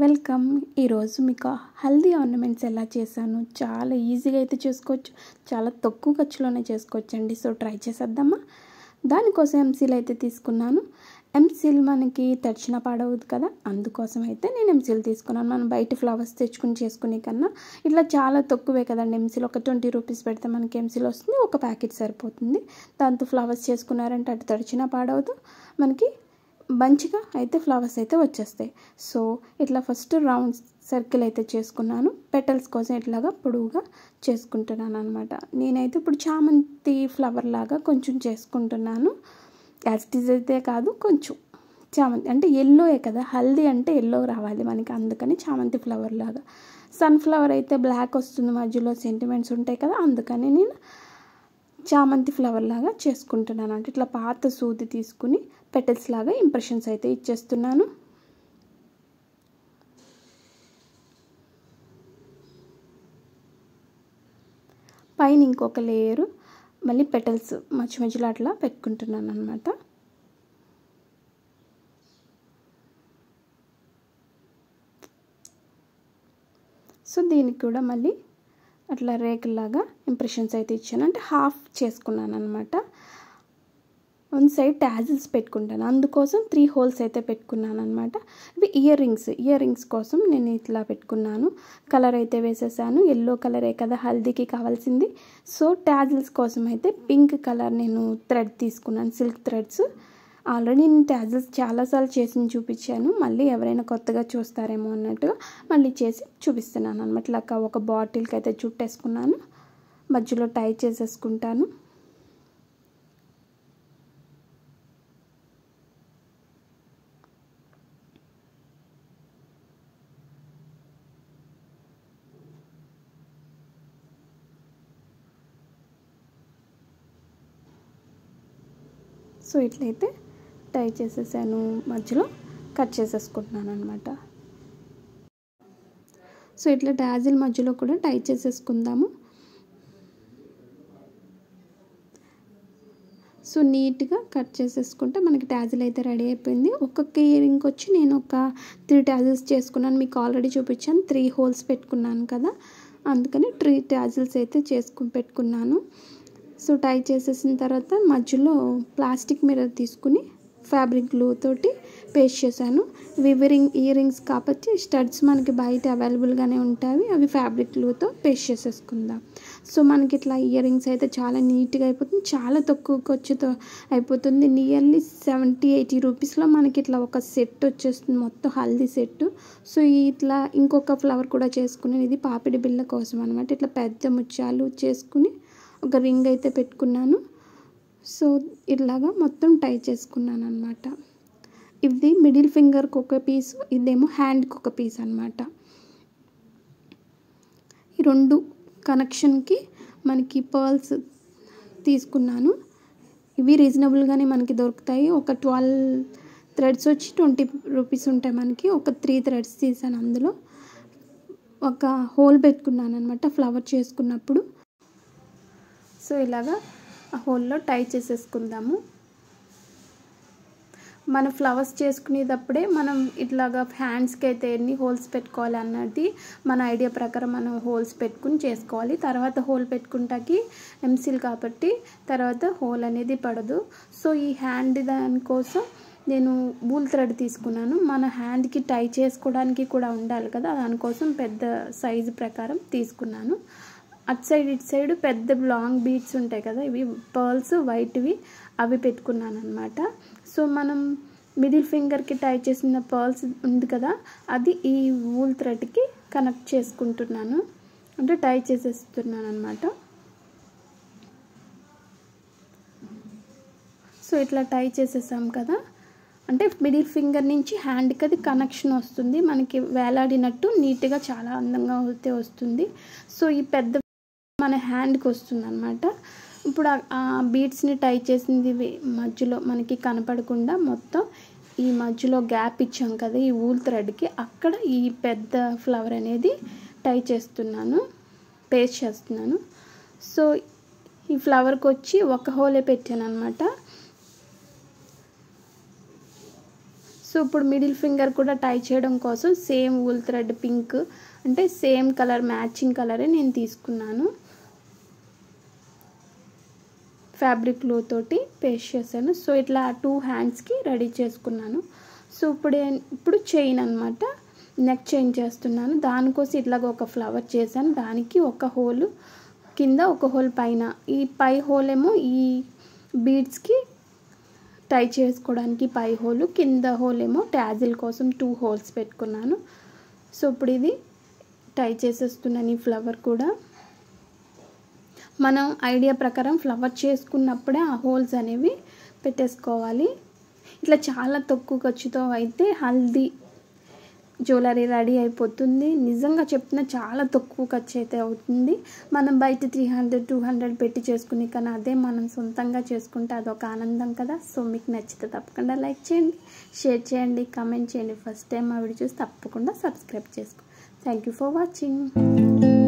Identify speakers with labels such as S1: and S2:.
S1: welcome ఈరోజు మీకు haldi ornaments ఎలా చేశాను చాలా ఈజీగా అయితే చేసుకోవచ్చు చాలా తక్కువ ఖర్చులోనే చేసుకోవచ్చండి సో ట్రై చేసేద్దామా దానికోసం ఎంసీల్ అయితే తీసుకున్నాను ఎంసీల్ మనకి తడిచిన పాడవద్దు కదా అందుకోసం అయితే నేను ఎంసీల్ తీసుకున్నాను మనం బయట ఫ్లవర్స్ తెచ్చుకుని చేసుకునే కన్నా ఇట్లా చాలా తక్కువే కదండి ఎంసీల్ ఒక ట్వంటీ రూపీస్ పెడితే మనకి ఎంసీల్ వస్తుంది ఒక ప్యాకెట్ సరిపోతుంది దాంతో ఫ్లవర్స్ చేసుకున్నారంటే అటు తడిచిన పాడవద్దు మనకి మంచిగా అయితే ఫ్లవర్స్ అయితే వచ్చేస్తాయి సో ఇట్లా ఫస్ట్ రౌండ్ సర్కిల్ అయితే చేసుకున్నాను పెటల్స్ కోసం ఇట్లాగా పొడవుగా చేసుకుంటున్నాను అనమాట నేనైతే ఇప్పుడు చామంతి ఫ్లవర్ లాగా కొంచెం చేసుకుంటున్నాను యాస్టిజ్ అయితే కాదు కొంచెం చామంతి అంటే ఎల్లోయే కదా హల్దీ అంటే ఎల్లో రావాలి మనకి అందుకని చామంతి ఫ్లవర్ లాగా సన్ఫ్లవర్ అయితే బ్లాక్ వస్తుంది మధ్యలో సెంటిమెంట్స్ ఉంటాయి కదా అందుకని నేను చామంతి ఫ్లవర్ లాగా చేసుకుంటున్నాను అంటే ఇట్లా పాత సూది తీసుకుని పెటల్స్ లాగా ఇంప్రెషన్స్ అయితే ఇచ్చేస్తున్నాను పైన ఇంకొక లేయరు మళ్ళీ పెటల్స్ మధ్య మధ్యలో అట్లా పెట్టుకుంటున్నాను అనమాట సో దీనికి కూడా మళ్ళీ అట్లా రేకుల్లాగా ఇంప్రెషన్స్ అయితే ఇచ్చాను అంటే హాఫ్ చేసుకున్నాను అనమాట వన్ సైడ్ ట్యాజిల్స్ పెట్టుకుంటాను అందుకోసం త్రీ హోల్స్ అయితే పెట్టుకున్నాను అనమాట ఇవి ఇయర్ రింగ్స్ ఇయర్ రింగ్స్ కోసం నేను ఇట్లా పెట్టుకున్నాను కలర్ అయితే వేసేసాను ఎల్లో కలరే కదా హల్దీకి కావాల్సింది సో ట్యాజిల్స్ కోసం అయితే పింక్ కలర్ నేను థ్రెడ్ తీసుకున్నాను సిల్క్ థ్రెడ్స్ ఆల్రెడీ నేను ట్యాజిల్స్ చాలాసార్లు చేసి చూపించాను మళ్ళీ ఎవరైనా కొత్తగా చూస్తారేమో అన్నట్టుగా మళ్ళీ చేసి చూపిస్తున్నాను అనమాట ఇట్లా ఒక బాటిల్కి అయితే చుట్టేసుకున్నాను మధ్యలో టై చేసేసుకుంటాను సో ఇట్లయితే టై చేసేసాను మధ్యలో కట్ చేసేసుకుంటున్నాను అనమాట సో ఇట్లా డాజిల్ మధ్యలో కూడా టై చేసేసుకుందాము సో నీట్గా కట్ చేసేసుకుంటే మనకి ట్యాజిల్ అయితే రెడీ అయిపోయింది ఒక్కొక్క ఇయరింగ్ వచ్చి నేను ఒక త్రీ ట్యాజిల్స్ చేసుకున్నాను మీకు ఆల్రెడీ చూపించాను త్రీ హోల్స్ పెట్టుకున్నాను కదా అందుకని త్రీ ట్యాజిల్స్ అయితే చేసుకుని పెట్టుకున్నాను సో టై చేసేసిన తర్వాత మధ్యలో ప్లాస్టిక్ మిర్రర్ తీసుకుని ఫ్యాబ్రిక్ గ్లూ తోటి పేస్ట్ చేశాను ఇవి రింగ్ ఇయర్ రింగ్స్ కాబట్టి స్టడ్స్ మనకి బయట అవైలబుల్గానే ఉంటాయి అవి ఫ్యాబ్రిక్ గ్లూతో పేస్ట్ చేసేసుకుందాం సో మనకి ఇట్లా ఇయర్ రింగ్స్ అయితే చాలా నీట్గా అయిపోతుంది చాలా తక్కువ ఖర్చుతో అయిపోతుంది నియర్లీ సెవెంటీ ఎయిటీ రూపీస్లో మనకి ఇట్లా ఒక సెట్ వచ్చేస్తుంది మొత్తం హల్దీ సెట్ సో ఇట్లా ఇంకొక ఫ్లవర్ కూడా చేసుకుని ఇది పాపిడి బిళ్ళ కోసం అనమాట ఇట్లా పెద్ద ముత్యాలు చేసుకుని ఒక రింగ్ అయితే పెట్టుకున్నాను సో ఇలాగా మొత్తం టై చేసుకున్నాను అనమాట ఇది మిడిల్ ఫింగర్కి ఒక పీసు ఇదేమో హ్యాండ్కి ఒక పీస్ అనమాట ఈ రెండు కనెక్షన్కి మనకి పర్ల్స్ తీసుకున్నాను ఇవి రీజనబుల్గానే మనకి దొరుకుతాయి ఒక ట్వెల్వ్ థ్రెడ్స్ వచ్చి ట్వంటీ రూపీస్ ఉంటాయి మనకి ఒక త్రీ థ్రెడ్స్ తీసాను అందులో ఒక హోల్ పెట్టుకున్నాను అనమాట ఫ్లవర్ చేసుకున్నప్పుడు సో ఇలాగా ఆ హోల్లో టై చేసేసుకుందాము మన ఫ్లవర్స్ చేసుకునేటప్పుడే మనం ఇట్లాగా హ్యాండ్స్కి అయితే ఎన్ని హోల్స్ పెట్టుకోవాలి అన్నది మన ఐడియా ప్రకారం మనం హోల్స్ పెట్టుకుని చేసుకోవాలి తర్వాత హోల్ పెట్టుకుంటాకి ఎంసిల్ కాబట్టి తర్వాత హోల్ అనేది పడదు సో ఈ హ్యాండ్ దానికోసం నేను బూల్ థ్రెడ్ తీసుకున్నాను మన హ్యాండ్కి టై చేసుకోవడానికి కూడా ఉండాలి కదా దానికోసం పెద్ద సైజు ప్రకారం తీసుకున్నాను అటు సైడ్ ఇటు సైడ్ పెద్ద లాంగ్ బీడ్స్ ఉంటాయి కదా ఇవి పర్ల్స్ వైట్వి అవి పెట్టుకున్నాను అనమాట సో మనం మిడిల్ ఫింగర్కి టై చేసిన పర్ల్స్ ఉంది కదా అది ఈ వూల్ థ్రెడ్కి కనెక్ట్ చేసుకుంటున్నాను అంటే టై చేసేస్తున్నాను అనమాట సో ఇట్లా టై చేసేసాం కదా అంటే మిడిల్ ఫింగర్ నుంచి హ్యాండ్కి అది కనెక్షన్ వస్తుంది మనకి వేలాడినట్టు నీట్గా చాలా అందంగా అయితే వస్తుంది సో ఈ పెద్ద మన హ్యాండ్కి వస్తుంది అనమాట ఇప్పుడు ఆ బీడ్స్ని టై చేసింది మధ్యలో మనకి కనపడకుండా మొత్తం ఈ మధ్యలో గ్యాప్ ఇచ్చాం కదా ఈ ఊల్ థ్రెడ్కి అక్కడ ఈ పెద్ద ఫ్లవర్ అనేది టై చేస్తున్నాను పేస్ట్ చేస్తున్నాను సో ఈ ఫ్లవర్కి వచ్చి ఒక హోలే పెట్టాను అనమాట సో ఇప్పుడు మిడిల్ ఫింగర్ కూడా టై చేయడం కోసం సేమ్ ఊల్ థ్రెడ్ పింక్ అంటే సేమ్ కలర్ మ్యాచింగ్ కలరే నేను తీసుకున్నాను ఫ్యాబ్రిక్ గ్లూ తోటి పేస్ట్ చేశాను సో ఇట్లా టూ హ్యాండ్స్కి రెడీ చేసుకున్నాను సో ఇప్పుడు ఇప్పుడు చైన్ అనమాట నెక్ చైన్ చేస్తున్నాను దానికోసం ఇట్లాగ ఒక ఫ్లవర్ చేశాను దానికి ఒక హోల్ కింద ఒక హోల్ పైన ఈ పై హోల్ ఏమో ఈ బీడ్స్కి టై చేసుకోవడానికి పై హోల్ కింద హోల్ ఏమో ట్యాజిల్ కోసం టూ హోల్స్ పెట్టుకున్నాను సో ఇప్పుడు ఇది టై చేసేస్తున్నాను ఈ ఫ్లవర్ కూడా మనం ఐడియా ప్రకారం ఫ్లవర్ చేసుకున్నప్పుడే ఆ హోల్స్ అనేవి పెట్టేసుకోవాలి ఇట్లా చాలా తక్కువ ఖర్చుతో అయితే హల్దీ జ్యువెలరీ రెడీ అయిపోతుంది నిజంగా చెప్తున్నా చాలా తక్కువ ఖర్చు అయితే అవుతుంది మనం బయట త్రీ హండ్రెడ్ టూ హండ్రెడ్ పెట్టి చేసుకునే కానీ అదే మనం సొంతంగా చేసుకుంటే అదొక ఆనందం కదా సో మీకు నచ్చితే తప్పకుండా లైక్ చేయండి షేర్ చేయండి కామెంట్ చేయండి ఫస్ట్ టైం మా వీడియో చూసి తప్పకుండా సబ్స్క్రైబ్ చేసుకో థ్యాంక్ యూ ఫర్ వాచింగ్